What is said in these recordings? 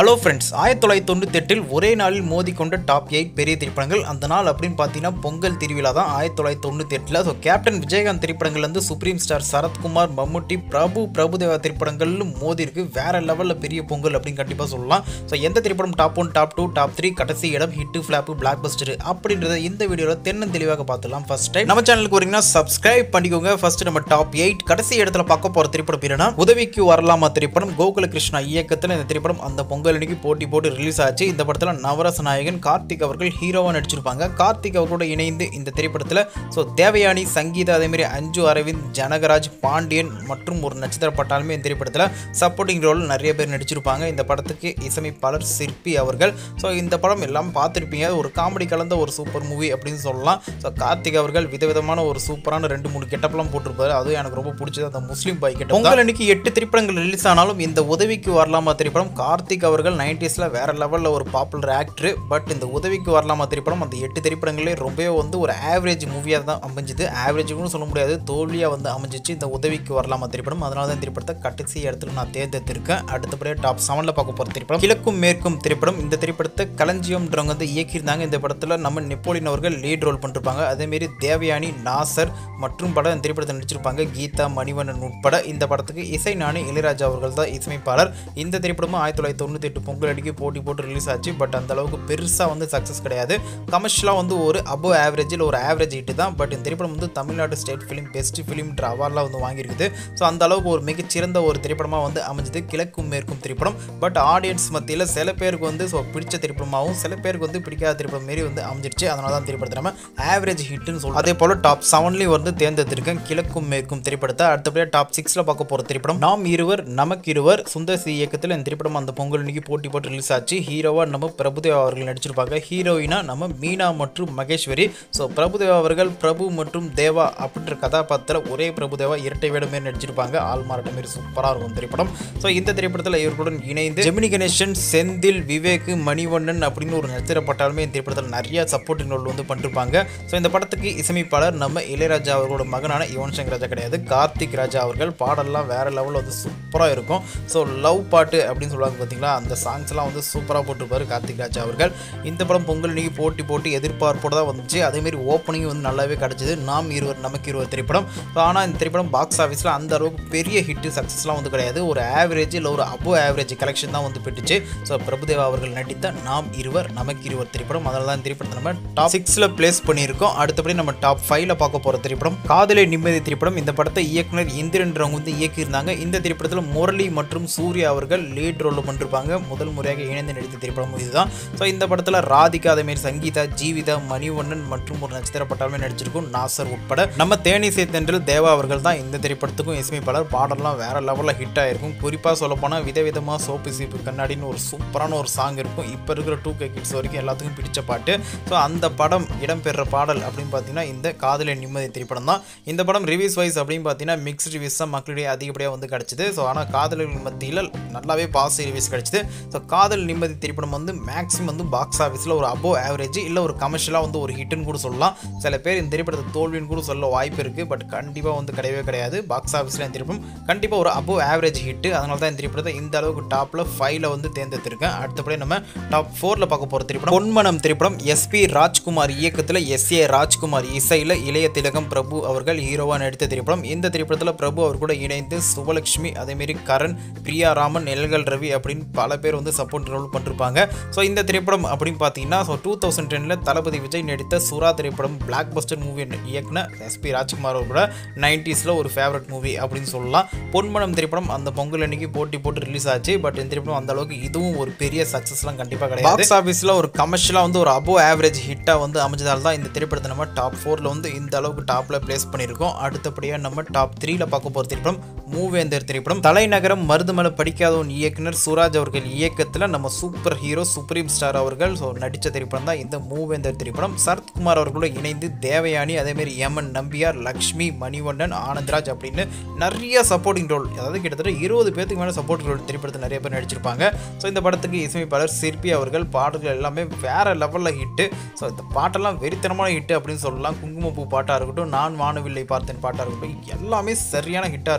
hello friends ஆயிரத்தி தொள்ளாயிரத்தி தொண்ணூத்தி எட்டில் ஒரே நாளில் மோதிக்கொண்ட டாப் எயிட் பெரிய திரைப்படங்கள் அந்த நாள் அப்படின்னு பார்த்தீங்கன்னா பொங்கல் திருவிழா தான் ஆயிரத்தி தொள்ளாயிரத்தி தொண்ணூத்தி எட்டில் ஸோ கேப்டன் விஜயகாந்த் திரைப்படங்கள் வந்து சுப்ரீம் ஸ்டார் சரத்குமார் மம்முட்டி பிரபு பிரபுதேவா திரைப்படங்களும் மோதி இருக்கு வேற லெவலில் பெரிய பொங்கல் அப்படின்னு கண்டிப்பாக சொல்லலாம் ஸோ எந்த திரைப்படம் top one top two top three கடைசி இடம் ஹிட்டு ஃபிளாப்பு பிளாக் பஸ்டர் அப்படின்றத இந்த வீடியோவில் தென்னன் தெளிவாக பார்த்துலாம் ஃபர்ஸ்ட் டைம் நம்ம சேனலுக்கு வரீங்கன்னா சப்ஸ்கிரைப் பண்ணிக்கோங்க ஃபர்ஸ்ட் நம்ம டாப் எயிட் கடைசி இடத்துல பார்க்க போகிற திரைப்படம் பேருனா உதவிக்கு வரலாமா திரைப்படம் கோகுல கிருஷ்ணா இயக்கத்தில் இந்த திரைப்படம் அந்த பொங்கல் அன்னைக்கு போட்டி போட்டு ரிலீஸ் ஆச்சு இந்த படத்தில் நவரச நாயகன் கார்த்திக் அவர்கள் ஹீரோவாக நடிச்சிருப்பாங்க கார்த்திக் அவர்களோட இணைந்து இந்த திரைப்படத்தில் ஸோ தேவயானி சங்கீதா அதேமாரி அஞ்சு அரவிந்த் ஜனகராஜ் பாண்டியன் மற்றும் ஒரு நட்சத்திர பட்டாலுமே இந்த திரைப்படத்தில் சப்போர்ட்டிங் ரோல் நிறைய பேர் நடிச்சிருப்பாங்க இந்த படத்துக்கு இசையமைப்பாளர் சிற்பி அவர்கள் ஸோ இந்த படம் எல்லாம் பார்த்துருப்பீங்க ஒரு காமெடி கலந்த ஒரு சூப்பர் மூவி அப்படின்னு சொல்லலாம் ஸோ கார்த்திக் அவர்கள் விதவிதமான ஒரு சூப்பரான ரெண்டு மூணு கெட்டப்லாம் போட்டிருப்பாரு அதுவும் எனக்கு ரொம்ப பிடிச்சது அந்த முஸ்லீம் பாய் கெட்டப் பொங்கல் அன்னைக்கு எட்டு திரைப்படங்கள் ரிலீஸ் ஆனாலும் இந்த உதவிக்கு வரலாமா திரைப்படம் கார்த்திக் அவர்கள் நைன்டிஸில் வேற லெவலில் ஒரு பாப்புலர் ஆக்டர் பட் இந்த உதவிக்கு வரலாமா திரைப்படம் அந்த எட்டு திரைப்படங்களே ரொம்பவே வந்து ஒரு ஆவரேஜ் மூவியாக தான் அமைஞ்சுது ஆவரேஜுன்னு சொல்ல முடியாது தோல்வியாக வந்து அமைஞ்சிச்சு இந்த உதவிக்கு வரலாமா திரைப்படம் அதனால தான் இந்த திரைப்படத்தை கடைசி இடத்துல நான் தேர்ந்தெடுத்திருக்கேன் அடுத்தபடியாக டாப் செவனில் பார்க்க போகிற திரைப்படம் கிழக்கும் மேற்கும் திரைப்படம் இந்த திரைப்படத்தை களஞ்சியம்ன்றவங்க வந்து இயக்கியிருந்தாங்க இந்த படத்தில் நம்ம நெப்போலியன் அவர்கள் லீட் ரோல் பண்ணிருப்பாங்க அதேமாரி தேவயானி நாசர் மற்றும் படம் இந்த திரைப்படத்தில் நடிச்சிருப்பாங்க கீதா மணிவண்ணன் உட்பட இந்த படத்துக்கு இசை நாணி இளையராஜா அவர்கள் தான் இசையமைப்பாளர் இந்த திரைப்படமும் ஆயிரத்தி தொள்ளாயிரத்தி தொண்ணூற்றி எட்டு பொங்கல் அடிக்கு போட்டி போட்டு ரிலீஸ் ஆச்சு பட் அந்த அளவுக்கு பெருசாக வந்து சக்ஸஸ் கிடையாது கமர்ஷியலாக வந்து ஒரு அபோவ் ஆவரேஜில் ஒரு ஆவரேஜ் ஹிட் தான் பட் இந்த திரைப்படம் வந்து தமிழ்நாடு ஸ்டேட் ஃபிலிம் பெஸ்ட் ஃபிலிம்ன்ற அவார்ட்லாம் வந்து வாங்கியிருக்குது ஸோ அந்த அளவுக்கு ஒரு மிகச்சிறந்த ஒரு திரைப்படமாக வந்து அமைஞ்சது கிழக்கும் மேற்கும் திரைப்படம் பட் ஆடியன்ஸ் மத்தியில் சில பேருக்கு வந்து ஸோ பிடிச்ச திரைப்படமாகவும் சில பேருக்கு வந்து பிடிக்காத திரைப்படம் மாரி வந்து அமைஞ்சிருச்சு அதனால தான் திரைப்படத்தை நம்ம ஆவரேஜ் ஹிட்னு சொல்லுவோம் அதே போல் டாப் செவன்லேயும் வந்து தேர்ந்தெடுத்திருக்கேன் கிழக்கும் மேற்கும் திரைப்படத்தை அடுத்தபடியாக டாப் சிக்ஸில் பார்க்க போகிற திரைப்படம் நாம் இருவர் நமக்கு இருவர் சுந்தர் சி இயக்கத்தில் இந்த திரைப்படம் அந்த பொங்கல் அன்னைக்கு போட்டி போட்டு ரிலீஸ் ஆச்சு ஹீரோவாக நம்ம பிரபுதேவா அவர்கள் நடிச்சிருப்பாங்க ஹீரோயினா நம்ம மீனா மற்றும் மகேஸ்வரி ஸோ பிரபுதேவா அவர்கள் பிரபு மற்றும் தேவா அப்படின்ற கதாபாத்திரத்தில் ஒரே பிரபுதேவா இரட்டை வேடம் மாரி நடிச்சிருப்பாங்க ஆள் மாறாட்ட மாரி சூப்பராக இருக்கும் திரைப்படம் ஸோ இந்த திரைப்படத்தில் இவர்களுடன் இணைந்து ஜெமினி கணேசன் செந்தில் விவேக் மணிவண்ணன் அப்படின்னு ஒரு நட்சத்திர பட்டாலுமே இந்த திரைப்படத்தில் நிறைய சப்போர்ட்டிங் ரோல் வந்து பண்ணிருப்பாங்க ஸோ இந்த படத்துக்கு இசையமைப்பாளர் நம்ம இளையராஜா அவர்களோட மகனான யுவன் சங்கர் ராஜா கிடையாது கார்த்திக் ராஜா அவர்கள் பாடல்லாம் வேற லெவலில் வந்து சூப்பராக இருக்கும் ஸோ லவ் பாட்டு அப்படின்னு சொல்லுவாங்க பார்த்தீங்களா அந்த சாங்ஸ்லாம் வந்து சூப்பராக போட்டிருப்பாரு கார்த்திக் ராஜா அவர்கள் இந்த படம் பொங்கல் இன்னைக்கு போட்டி போட்டு எதிர்பார்ப்போடு தான் வந்துச்சு அதேமாரி ஓப்பனிங் வந்து நல்லாவே கிடச்சிது நாம் இருவர் நமக்கு இருவர் திரைப்படம் ஆனால் இந்த திரைப்படம் பாக்ஸ் ஆஃபீஸில் அந்த அளவுக்கு பெரிய ஹிட் சக்ஸஸ்லாம் வந்து கிடையாது ஒரு ஆவரேஜ் இல்லை ஒரு அபோ ஆவரேஜ் கலெக்ஷன் தான் வந்து பெற்றுச்சு ஸோ பிரபுதேவா அவர்கள் நடித்த நாம் இருவர் நமக்கு இருவர் திரைப்படம் அதனால தான் இந்த திரைப்படத்தை நம்ம டாப் சிக்ஸில் பிளேஸ் பண்ணியிருக்கோம் அடுத்தபடி நம்ம டாப் ஃபைவ்ல பார்க்க போகிற திரைப்படம் காதலை நிம்மதி திரைப்படம் இந்த படத்தை இயக்குனர் இந்திரன்றவங்க வந்து இயக்கியிருந்தாங்க இந்த திரைப்படத்தில் முரளி மற்றும் சூர்யா அவர்கள் லீட் ரோல் பண்ணிருப்பாங்க முதல் முறையாக இணைந்து நடித்த திரைப்படம் இதுதான் ஸோ இந்த படத்தில் ராதிகா அதேமாரி சங்கீதா ஜீவிதா மணிவண்ணன் மற்றும் ஒரு நட்சத்திர பட்டாலுமே நடிச்சிருக்கும் நாசர் உட்பட நம்ம தேனிசை தென்றல் தேவா அவர்கள் தான் இந்த திரைப்படத்துக்கும் இசையமைப்பாளர் பாடலாம் வேற லெவலில் ஹிட் ஆயிருக்கும் குறிப்பாக சொல்லப்போனால் விதவிதமாக சோப்பு சீப்பு கண்ணாடின்னு ஒரு சூப்பரான ஒரு சாங் இருக்கும் இப்போ இருக்கிற டூ கே கிட்ஸ் வரைக்கும் எல்லாத்துக்கும் பிடிச்ச பாட்டு ஸோ அந்த படம் இடம்பெற பாடல் அப்படின்னு பார்த்தீங்கன்னா இந்த காதலை நிம்மதி திரைப்படம் தான் இந்த படம் ரிவ்யூஸ் வைஸ் அப்படின்னு பார்த்தீங்கன்னா மிக்ஸ்ட் ரிவ்யூஸ் தான் மக்களிடையே அதிகப்படியாக வந்து கிடச்சிது ஸோ ஆனால் காதலர்கள் மத்தியில் நல்லாவே பாசிட்டிவ் ரிவ்யூஸ் கிடச்சிது ஸோ காதல் நிம்மதி திரைப்படம் வந்து மேக்ஸிமம் வந்து பாக்ஸ் ஆஃபீஸில் ஒரு அபோ ஆவரேஜ் இல்லை ஒரு கமர்ஷியலாக வந்து ஒரு ஹிட்னு கூட சொல்லலாம் சில பேர் இந்த திரைப்படத்தை தோல்வின்னு கூட சொல்ல வாய்ப்பு இருக்குது பட் கண்டிப்பாக வந்து கிடையவே கிடையாது பாக்ஸ் ஆஃபீஸில் இந்த திரைப்படம் கண்டிப்பாக ஒரு அபோ ஆவரேஜ் ஹிட் அதனால தான் இந்த திரைப்படத்தை இந்த அளவுக்கு டாப்பில் ஃபைவ்ல வந்து தேர்ந்தெடுத்திருக்கேன் அடுத்தபடி நம்ம டாப் ஃபோரில் பார்க்க போகிற திரைப்படம் பொன்மனம் திரைப்படம் எஸ்பி ராஜ்குமார் இயக்கத்தில் எஸ் ஏ ராஜ்குமார் இசையில் இளைய திலகம் பிரபு அவர்கள் ஹீரோவாக நடித்த திரைப்படம் இந்த திரைப்படத்தில் பிரபு அவர் கூட இணைந்து சுபலட்சுமி அதேமாரி கரண் பிரியா ராமன் நெல்கள் ரவி அப்படின்னு பல பேர் வந்து சப்போர்ட் ரோல் பண்ணிருப்பாங்க ஸோ இந்த திரைப்படம் அப்படின்னு பார்த்தீங்கன்னா ஸோ டூ தௌசண்ட் டெனில் தளபதி விஜய் நடித்த சுறா திரைப்படம் பிளாக் பஸ்டர் மூவி இயக்குன எஸ்பி ராஜ்குமார் அவரோட நைன்டிஸில் ஒரு ஃபேவரட் மூவி அப்படின்னு சொல்லலாம் பொன்மனம் திரைப்படம் அந்த பொங்கல் அன்னைக்கு போட்டி போட்டு ரிலீஸ் ஆச்சு பட் இந்த திரைப்படம் அந்த அளவுக்கு இதுவும் ஒரு பெரிய சக்ஸஸ்லாம் கண்டிப்பாக கிடையாது பாக்ஸ் ஆஃபீஸில் ஒரு கமர்ஷியலாக வந்து ஒரு அபோ ஆவரேஜ் ஹிட்டாக வந்து அமைஞ்சதால தான் இந்த திரைப்படத்தை நம்ம டாப் ஃபோரில் வந்து இந்த அளவுக்கு டாப்பில் பிளேஸ் பண்ணியிருக்கோம் அடுத்தபடியாக நம்ம டாப் த்ரீல பார்க்க போகிற திரைப்படம் மூவேந்தர் திரைப்படம் தலைநகரம் மருதுமலை படிக்காதவன் இயக்குனர் சூராஜ் அவர்கள் இயக்கத்தில் நம்ம சூப்பர் ஹீரோ சுப்ரீம் ஸ்டார் அவர்கள் ஸோ நடித்த திரைப்படம் தான் இந்த மூவேந்தர் திரைப்படம் சரத்குமார் அவர்களோட இணைந்து தேவயானி அதேமாரி யமன் நம்பியார் லக்ஷ்மி மணிவண்ணன் ஆனந்த்ராஜ் அப்படின்னு நிறைய சப்போர்ட்டிங் ரோல் அதாவது கிட்டத்தட்ட இருபது பேத்துக்கு மேலே சப்போர்ட்டிங் ரோல் திரைப்படத்தில் நிறைய பேர் நடிச்சிருப்பாங்க ஸோ இந்த படத்துக்கு இசையமைப்பாளர் சிற்பி அவர்கள் பாடல்கள் எல்லாமே வேற லெவலில் ஹிட்டு ஸோ இந்த பாட்டெல்லாம் வெறித்தனமான ஹிட்டு அப்படின்னு சொல்லலாம் குங்குமப்பூ பாட்டாக இருக்கட்டும் நான் வானவில்லை பார்த்தேன் பாட்டாக இருக்கட்டும் எல்லாமே சரியான ஹிட்டாக இருக்கும்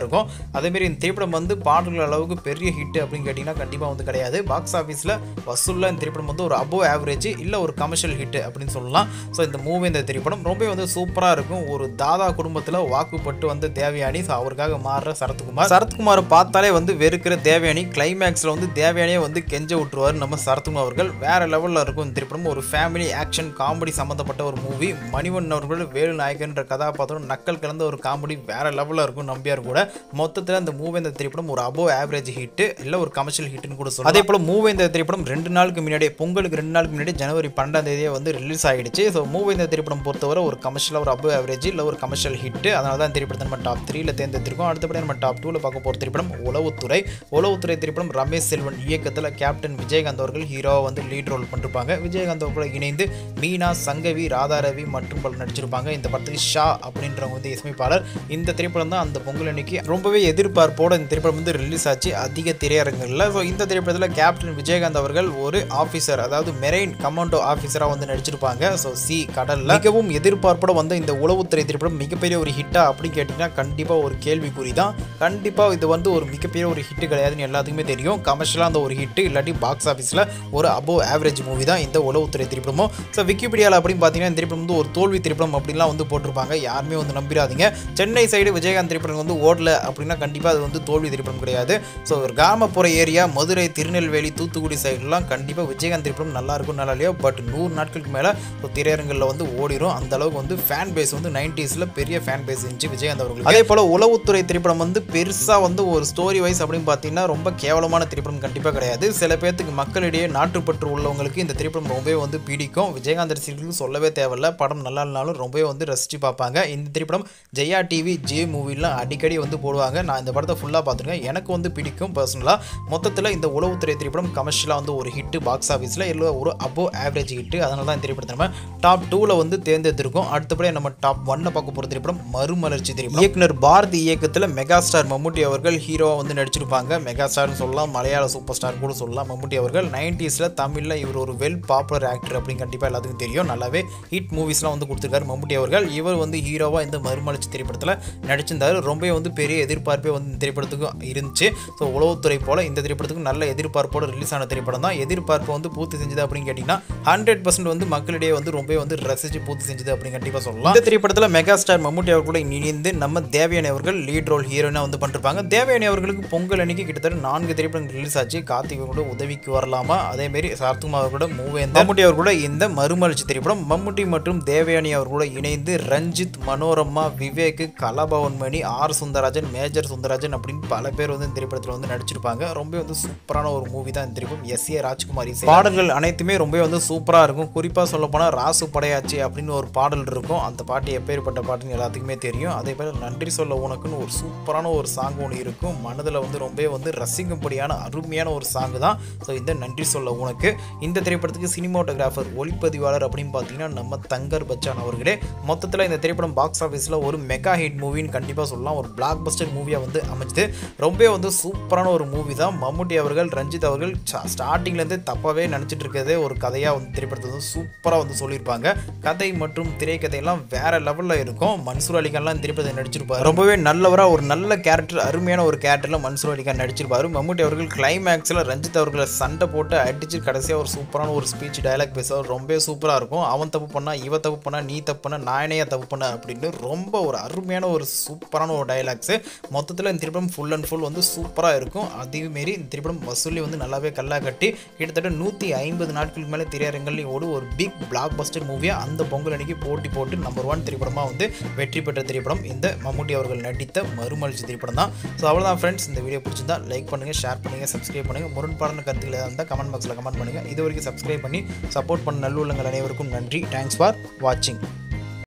அதேமாரி இந்த திரைப்படம் வந்து பாடல்கள் அளவுக்கு பெரிய ஹிட் அப்படின்னு கேட்டிங்கன்னா கண்டிப்பாக வந்து கிடையாது பாக்ஸ் ஆஃபீஸில் வசூலில் இந்த திரைப்படம் வந்து ஒரு அபோவ் ஆவரேஜ் இல்லை ஒரு கமர்ஷியல் ஹிட் அப்படின்னு சொல்லலாம் ஸோ இந்த மூவி இந்த திரைப்படம் ரொம்ப வந்து சூப்பராக இருக்கும் ஒரு தாதா குடும்பத்தில் வாக்குப்பட்டு வந்த தேவயானி ஸோ அவருக்காக மாறுற சரத்குமார் சரத்குமாரை பார்த்தாலே வந்து வெறுக்கிற தேவயானி கிளைமேக்ஸில் வந்து தேவயானியை வந்து கெஞ்ச விட்டுருவார் நம்ம சரத்குமார் அவர்கள் வேற லெவலில் இருக்கும் இந்த திரைப்படம் ஒரு ஃபேமிலி ஆக்ஷன் காமெடி சம்மந்தப்பட்ட ஒரு மூவி மணிவண்ணன் அவர்கள் வேலு நாயகன்ற கதாபாத்திரம் நக்கல் கலந்த ஒரு காமெடி வேற லெவலில் இருக்கும் நம்பியார் கூட மொத்தத்தில் இந்த மூவி இந்த திரைப்படம் ஒரு அபோவ் ஆவரேஜ் ஹிட் இல்லை ஒரு கமர்ஷியல் ஹிட்னு கூட சொல்லலாம் அதே போல் மூவி இந்த திரைப்படம் ரெண்டு நாளுக்கு முன்னாடி பொங்கலுக்கு ரெண்டு நாளுக்கு முன்னாடி ஜனவரி பன்னெண்டாம் தேதியே வந்து ரிலீஸ் ஆகிடுச்சு ஸோ மூவி இந்த திரைப்படம் பொறுத்தவரை ஒரு கமர்ஷியலாக ஒரு அபோவ் ஆவரேஜ் இல்லை ஒரு கமர்ஷியல் ஹிட் அதனால தான் இந்த திரைப்படத்தை நம்ம டாப் த்ரீல தேர்ந்தெடுத்திருக்கோம் அடுத்தபடி நம்ம டாப் டூவில் பார்க்க போகிற திரைப்படம் உளவுத்துறை உளவுத்துறை திரைப்படம் ரமேஷ் செல்வன் இயக்கத்தில் கேப்டன் விஜயகாந்த் அவர்கள் ஹீரோவை வந்து லீட் ரோல் பண்ணிருப்பாங்க விஜயகாந்த் அவர்கள் இணைந்து மீனா சங்கவி ராதாரவி மற்றும் பலர் நடிச்சிருப்பாங்க இந்த படத்துக்கு ஷா அப்படின்றவங்க வந்து இசையமைப்பாளர் இந்த திரைப்படம் தான் அந்த பொங்கல் அன்னைக்கு ரொம்பவே எதிர்பார்ப்போட இந்த திரைப்படம் வந்து ரிலீஸ் ஆச்சு அதிக திரையரங்குகளில் ஸோ இந்த திரைப்படத்தில் கேப்டன் விஜயகாந்த் அவர்கள் ஒரு ஆஃபீஸர் அதாவது மெரைன் கமாண்டோ ஆஃபீஸராக வந்து நடிச்சிருப்பாங்க ஸோ சி கடலில் மிகவும் எதிர்பார்ப்போட வந்த இந்த உளவுத்துறை திரைப்படம் மிகப்பெரிய ஒரு ஹிட்டா அப்படின்னு கேட்டிங்கன்னா கண்டிப்பாக ஒரு கேள்விக்குறி தான் கண்டிப்பாக இது வந்து ஒரு மிகப்பெரிய ஒரு ஹிட் கிடையாதுன்னு எல்லாத்துக்குமே தெரியும் கமர்ஷியலாக அந்த ஒரு ஹிட் இல்லாட்டி பாக்ஸ் ஆஃபீஸில் ஒரு அபோவ் ஆவரேஜ் மூவி தான் இந்த உளவுத்துறை திரைப்படமும் ஸோ விக்கிபீடியாவில் அப்படின்னு பார்த்தீங்கன்னா இந்த திரைப்படம் வந்து ஒரு தோல்வி திரைப்படம் அப்படின்லாம் வந்து போட்டிருப்பாங்க யாருமே வந்து நம்பிடாதீங்க சென்னை சைடு விஜயகாந்த் திரைப்படம் வந்து ஓடல அப்படின்னா கண்டிப்பாக அது வந்து தோல்வி திரைப்படம் கிடையாது ஸோ ஒரு கிராமப்புற ஏரியா மதுரை திருநெல்வேலி தூத்துக்குடி சைடுலாம் கண்டிப்பாக விஜயகாந்த் திரைப்படம் நல்லா இருக்கும் நல்லா இல்லையோ பட் நூறு நாட்களுக்கு மேலே திரையரங்கில் வந்து ஓடிரும் அந்த அளவுக்கு வந்து ஃபேன் பேஸ் வந்து நைன்டிஸில் பெரிய ஃபேன் பேஸ் இருந்துச்சு விஜயகாந்த் அவர்களுக்கு அதே போல் உளவுத்துறை திரைப்படம் வந்து பெருசாக வந்து ஒரு ஸ்டோரி வைஸ் அப்படின்னு பார்த்தீங்கன்னா ரொம்ப கேவலமான திரைப்படம் கண்டிப்பாக கிடையாது சில பேர்த்துக்கு மக்களிடையே நாட்டுப்பற்று உள்ளவங்களுக்கு இந்த திரைப்படம் ரொம்பவே வந்து பிடிக்கும் விஜயகாந்த் ரசிகர்களுக்கு சொல்லவே தேவையில்ல படம் நல்லா இல்லைனாலும் ரொம்பவே வந்து ரசித்து பார்ப்பாங்க இந்த திரைப்படம் ஜெயா டிவி ஜே மூவிலாம் அடிக்கடி வந்து போடுவாங்க நான் இந்த படத்தை ஃபுல்லாக பார்த்துருக்கேன் எனக்கு வந்து பிடிக்கும் பர்சனலாக மொத்தத்தில் இந்த உளவுத்துறை திரைப்படம் கமர்ஷியலாக வந்து ஒரு ஹிட் பாக்ஸ் ஆஃபீஸில் இல்லை ஒரு அபோ ஆவரேஜ் ஹிட் அதனால தான் இந்த திரைப்படத்தை நம்ம டாப் டூவில் வந்து தேர்ந்தெடுத்திருக்கோம் அடுத்தபடியாக நம்ம டாப் ஒன்னை பார்க்க போகிற திரைப்படம் மறுமலர்ச்சி திரைப்படம் இயக்குனர் பாரதி இயக்கத்தில் மெகா ஸ்டார் மம்முட்டி அவர்கள் ஹீரோவாக வந்து நடிச்சிருப்பாங்க மெகா ஸ்டார்னு சொல்லலாம் மலையாள சூப்பர் ஸ்டார் கூட சொல்லலாம் மம்முட்டி அவர்கள் நைன்டிஸில் தமிழில் இவர் ஒரு வெல் பாப்புலர் ஆக்டர் அப்படின்னு கண்டிப்பாக எல்லாத்துக்கும் தெரியும் நல்லாவே ஹிட் மூவிஸ்லாம் வந்து கொடுத்துருக்காரு மம்முட்டி அவர்கள் இவர் வந்து ஹீரோவாக இந்த மறுமலர்ச்சி திரைப்படத்தில் நடிச்சிருந்தார் ரொம்பவே வந்து பெரிய எதிர்பார்ப்பே வந்து இந்த திரைப்படத்துக்கும் இருந்துச்சு ஸோ உளவுத்துறை போல் இந்த திரைப்படத்துக்கும் நல்ல எதிர்பார்ப்போட ரிலீஸ் ஆன திரைப்படம் தான் எதிர்பார்ப்பு வந்து பூர்த்தி செஞ்சது அப்படின்னு கேட்டிங்கன்னா ஹண்ட்ரட் பர்சன்ட் வந்து மக்களிடையே வந்து ரொம்பவே வந்து ரசித்து பூர்த்தி செஞ்சது அப்படின்னு கண்டிப்பாக சொல்லலாம் இந்த திரைப்படத்தில் மெகா ஸ்டார் மம்முட்டி அவர் கூட இணைந்து நம்ம தேவயானி அவர்கள் லீட் ரோல் ஹீரோயினாக வந்து பண்ணிருப்பாங்க தேவயானி அவர்களுக்கு பொங்கல் அன்னைக்கு கிட்டத்தட்ட நான்கு திரைப்படங்கள் ரிலீஸ் ஆச்சு கார்த்திக் கூட உதவிக்கு வரலாமா அதேமாரி சார்த்துமா அவர் கூட மூவேந்த மம்முட்டி அவர் கூட இந்த மறுமலர்ச்சி திரைப்படம் மம்முட்டி மற்றும் தேவயானி அவர் கூட இணைந்து ரஞ்சித் மனோரமா விவேக் கலாபவன் மணி ஆர் சுந்தரராஜன் மேஜர் சுந்தரராஜன் அப்படின்னு பல பேர் வந்து இந்த திரைப்படத்தில் வந்து நடிச்சிருப்பாங்க ரொம்ப வந்து சூப்பரான ஒரு மூவி தான் இந்த திரைப்படம் எஸ் ஏ ராஜ்குமார் இசை பாடல்கள் அனைத்துமே ரொம்ப வந்து சூப்பராக இருக்கும் குறிப்பாக சொல்ல போனால் ராசு படையாச்சி அப்படின்னு ஒரு பாடல் இருக்கும் அந்த பாட்டு எப்பேற்பட்ட பாட்டுன்னு எல்லாத்துக்குமே தெரியும் அதே போல் நன்றி சொல்ல உனக்குன்னு ஒரு சூப்பரான ஒரு சாங் ஒன்று இருக்கும் மனதில் வந்து ரொம்ப வந்து ரசிக்கும்படியான அருமையான ஒரு சாங் தான் ஸோ இந்த நன்றி சொல்ல உனக்கு இந்த திரைப்படத்துக்கு சினிமாட்டோகிராஃபர் ஒளிப்பதிவாளர் அப்படின்னு பார்த்தீங்கன்னா நம்ம தங்கர் பச்சான் அவர்களே மொத்தத்தில் இந்த திரைப்படம் பாக்ஸ் ஆஃபீஸில் ஒரு மெகா ஹிட் மூவின்னு கண்டிப்பாக சொல்லலாம் ஒரு பிளாக் பஸ்டர் மூவியாக வந்து அமைச்சது ரொம்ப வந்து சூப்பரான ஒரு மூவி தான் மம்முட்டி அவர்கள் ரஞ்சித் அவர்கள் ஸ்டார்டிங்லேருந்து தப்பாகவே நினச்சிட்டு இருக்கிறதே ஒரு கதையாக வந்து திரைப்படத்தை வந்து சூப்பராக வந்து சொல்லியிருப்பாங்க கதை மற்றும் திரைக்கதையெல்லாம் வேற லெவலில் இருக்கும் மன்சூர் அலிகான்லாம் இந்த திரைப்படத்தை நடிச்சிருப்பாரு ரொம்பவே நல்லவராக ஒரு நல்ல கேரக்டர் அருமையான ஒரு கேரக்டரில் மன்சூர் அலிகான் நடிச்சிருப்பாரு மம்முட்டி அவர்கள் கிளைமேக்ஸில் ரஞ்சித் அவர்களை சண்டை போட்டு அடிச்சு கடைசியாக ஒரு சூப்பரான ஒரு ஸ்பீச் டயலாக் பேசுவார் ரொம்ப சூப்பராக இருக்கும் அவன் தப்பு பண்ணா இவ தப்பு பண்ணா நீ தப்பு பண்ண நானே தப்பு பண்ண அப்படின்னு ரொம்ப ஒரு அருமையான ஒரு சூப்பரான ஒரு டயலாக்ஸு மொத்தத்தில் இந்த திரைப்படம் ஃபுல் அண்ட் ஃபுல் வந்து சூப்பராக இருக்கும் அதேமாரி இந்த திரைப்படம் வசூலி வந்து நல்லாவே கல்லா கட்டி கிட்டத்தட்ட நூற்றி ஐம்பது நாட்களுக்கு மேலே திரையரங்கள்லையும் ஓடு ஒரு பிக் பிளாக் பஸ்டர் மூவியாக அந்த பொங்கல் அன்னைக்கு போட்டி போட்டு நம்பர் ஒன் திரைப்படமாக வந்து வெற்றி பெற்ற திரைப்படம் இந்த மம்முட்டி அவர்கள் நடித்த மறுமலர்ச்சி திரைப்படம் தான் ஸோ அவ்வளோதான் ஃப்ரெண்ட்ஸ் இந்த வீடியோ பிடிச்சிருந்தா லைக் பண்ணுங்கள் ஷேர் பண்ணுங்கள் சப்ஸ்கிரைப் பண்ணுங்கள் முரண்பாடான கருத்துக்கள் ஏதாவது இருந்தால் கமெண்ட் பாக்ஸில் கமெண்ட் பண்ணுங்கள் இது வரைக்கும் சப்ஸ்கிரைப் பண்ணி சப்போர்ட் பண்ண நல்லுள்ளங்கள் அனைவருக்கும் நன்றி தேங்க்ஸ் ஃபார் வாட்சிங்